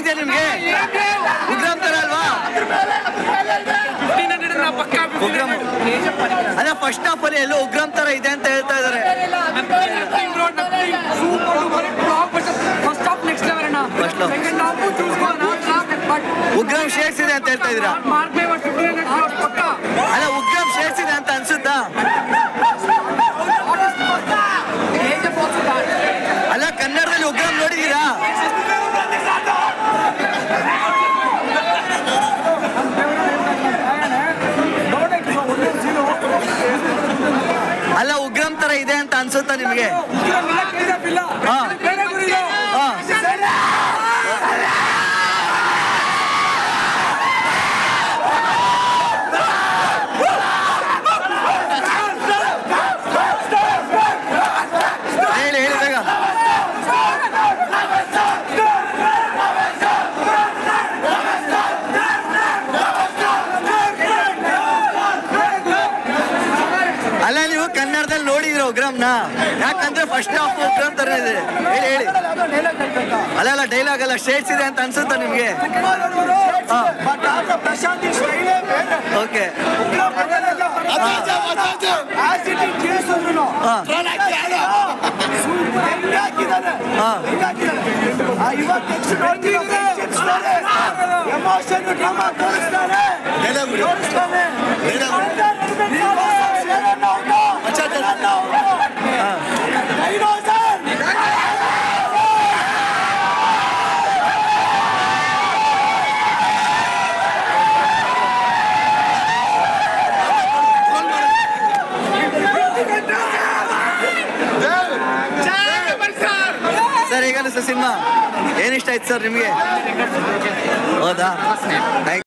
ಇದೆಯಾ ನಿಮ್ಗೆ ಉಗ್ರಂ ತರ ಅಲ್ವಾ ಉಗ್ರಂ ಅಲ್ಲ ಫಸ್ಟ್ ಹಾಫ್ ಅಲ್ಲಿ ಎಲ್ಲೋ ಉಗ್ರಂ ತರ ಇದೆ ಅಂತ ಹೇಳ್ತಾ ಇದಾರೆ ಫಸ್ಟ್ ಹಾಫ್ ನೆಕ್ಸ್ಟ್ ಲೆವೆಲ್ ಅಣ್ಣ First half. ಸೆಕೆಂಡ್ ಹಾಫ್ చూసుకోనా ಬಟ್ ಉಗ್ರಂ ಶೇಡ್ಸ್ ಇದೆ ಅಂತ ಹೇಳ್ತಾ ಇದೀರಾ mark me one fifteen hundred crores ಪಕ್ಕ ಅಲ್ಲ ಉಗ್ರಂ ಶೇಡ್ಸ್ ಇದೆ ಅಂತ ಅನ್ಸುತ್ತಾ ಏಜ್ ಆಫ್ ಆಲ್ಸೋ ಬ್ಯಾಡ್ ಅಲ್ಲ ಕನ್ನಡದಲ್ಲಿ ಉಗ್ರಂ ನೋಡಿದೀರಾ ಅಲ್ಲ ಉಗ್ರಂ ತರ ಇದೆ ಅಂತ ಅನ್ಸುತ್ತಾ ನಿಮ್ಗೆ ಹಾ. ಹಾ. ಹೇಳಿ ಹೇಳಿ ಬೇಗ ಅಲ್ಲ ನೀವು ಕನ್ನಡದಲ್ಲಿ ನೋಡಿದ್ರ ಉಗ್ರಮ್ನ ಯಾಕಂದ್ರೆ ಫಸ್ಟ್ ಹಾಫ್ ಉಗ್ರಂ ತರ ಇದೆ ಹೇಳಿ ಹೇಳಿ ಅಲ್ಲ ಅಲ್ಲ ಡೈಲಾಗ್ ಅಲ್ಲ ಶೇಡ್ಸ್ ಇದೆ ಅಂತ ಅನ್ಸುತ್ತಾ ನಿಮ್ಗೆ ಹಾ. ಓಕೆ ಹಾ. ಹಾ. ಎಮೋಷನ್ ಡ್ರಾಮಾ ತೋರಿಸ್ತಾರೆ ತೋರಿಸ್ತಾರೆ ಸರ್ ಹೇಗನ್ನಿಸ್ತು ಸಿನಿಮಾ ಏನಿಷ್ಟ ಆಯ್ತು ಸರ್ ನಿಮಗೆ ಹೌದಾ ಥ್ಯಾಂಕ್